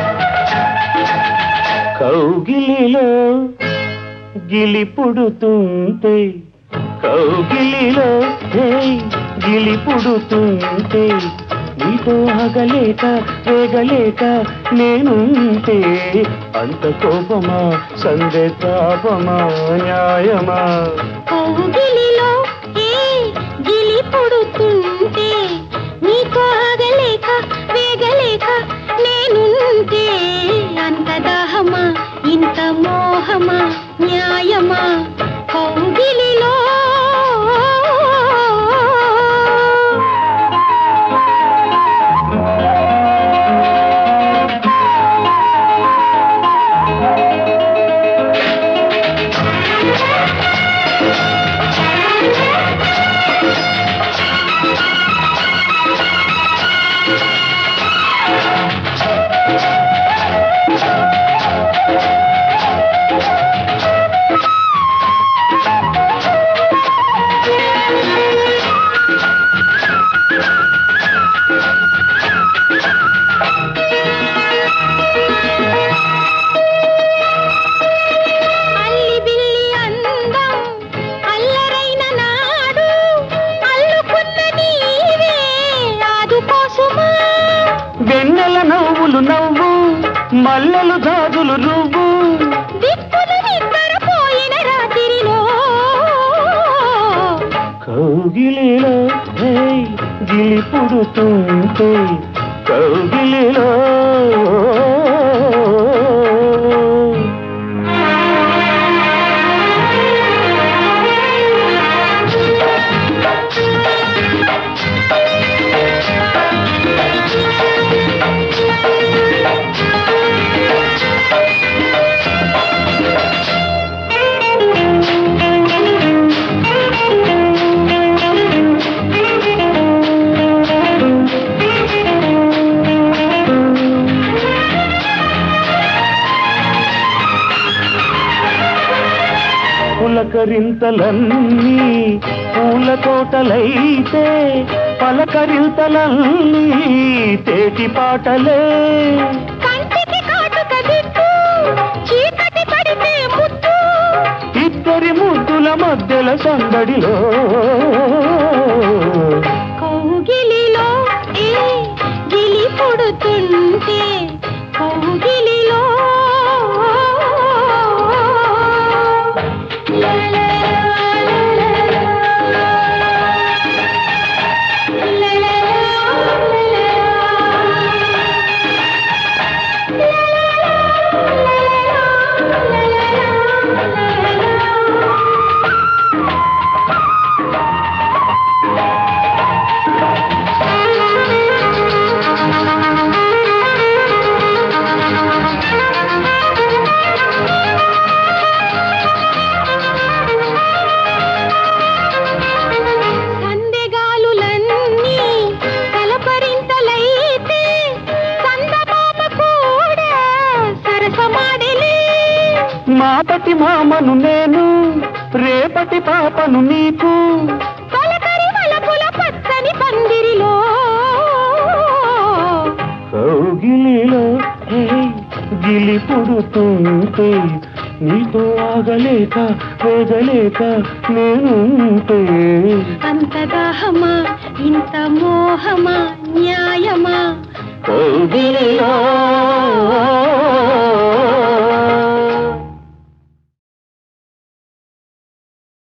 కౌగిలిలో గిలి పుడుతుంటే కౌగిలిలో హే గిలి పుడుతుంటే నీతో ఆగలేక వేగలేక నేనుంటే అంత కోపమా సందే తాపమా న్యాయమా కౌగిలిలో ఏ గిలి పుడుతుంటే నీకు ఆగలేక వేగలేక నేనుంటే అంత దాహమా ఇంత మోహమా న్యాయమా కౌగిలిలో అల్లి బిల్లి అందం అల్లరైన నాడు అల్లుకున్న నీవే ఆదుకోసుమా వెన్నెల నవ్వులు నవ్వు మల్లెలు జాజులు నువ్వు దిక్కులు నిద్రపోయిన రాత్రిలో కౌగిలిలో హే గిలి పుడుతుంటే కౌగిలిలో పులకరింతలన్నీ పూల తోటలైతే పలకరింతలన్నీ తేటి పాటలే కంటికి కాటుక దిక్కు చీకటి పడితే ముద్దు ఇద్దరి ముద్దుల మధ్యల సందడిలో కౌగిలిలో ఏ గిలి పుడుతుంటే కౌగిలిలో సందెగాలులన్నీ కలపరింతలైతే సందమామ కూడా సరసమాడలే మాపటి మామను నేను రేపటి పాపను నీకు పలకరి వలపుల పచ్చని పందిరిలో కౌగిలిలో హే గిలి పుడుతుంటే నీతో ఆగలేక వేగలేక నేనుంటే అంత దాహమా ఇంత మోహమా న్యాయ